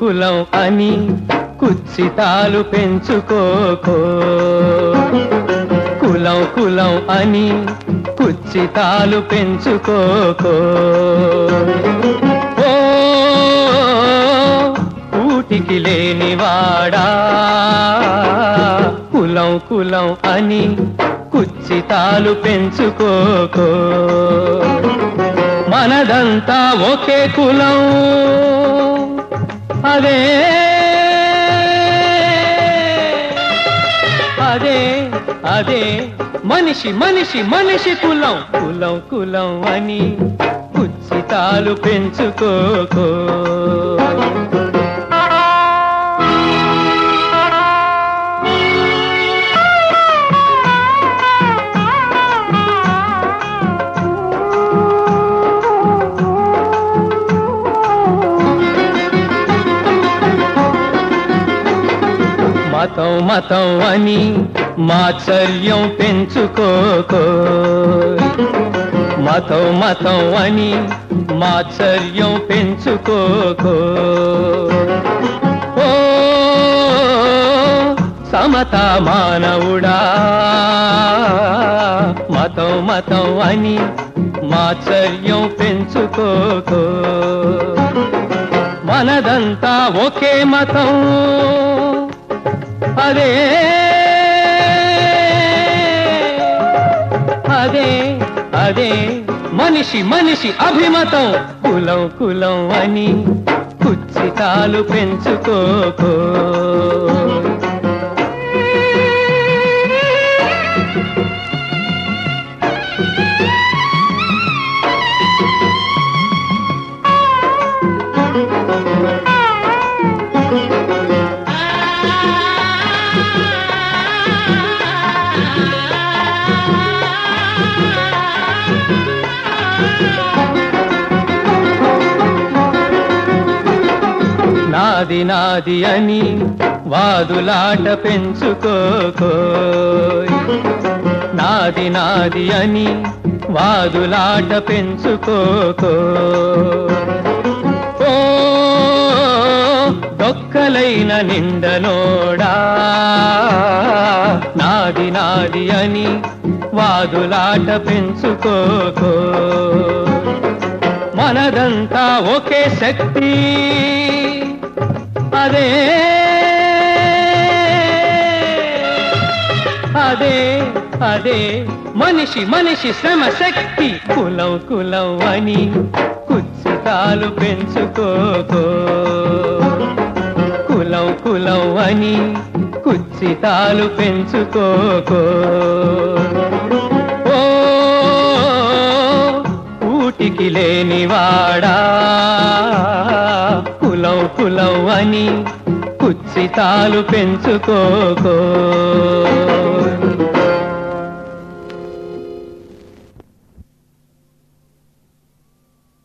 కులం అని కుత్సితాలు పెంచుకోకో కులం కులం అని కుత్సితాలు పెంచుకోకో ఓ కూటికి లేనివాడా కులం కులం అని కుత్సితాలు పెంచుకోకో మనదంతా ఒకే కులం అదే అదే అదే మనిషి మనిషి మనిషి కులం కులం కులం అని కుత్సితాలు పెంచుకోకో మతం మతం అని మాత్సర్యం పెంచుకోకో మతం మతం అని మాత్సర్యం పెంచుకోకో ఓ సమత మానవుడా మతం మతం అని మాత్సర్యం పెంచుకోకో మనదంతా ఒకే మతం అదే అదే అదే మనిషి మనిషి అభిమతం కులం కులం అని కుచ్చితాలు పెంచుకోకో నాది నాది అని వాదులాట పెంచుకోకో నాది నాది అని వాదులాట పెంచుకోకో ఓ దొక్కలైన నిండనోడా నాది నాది అని వాదులాట పెంచుకోకో మనదంతా ఒకే శక్తి అదే అదే అదే మనిషి మనిషి శ్రమ శక్తి కులం కులం అని కుత్సితాలు పెంచుకోకో కులం కులం అని కుత్సితాలు పెంచుకోకో ఓ కూటికి లేనివాడా కులం కులం అని కుత్సితాలు పెంచుకోకో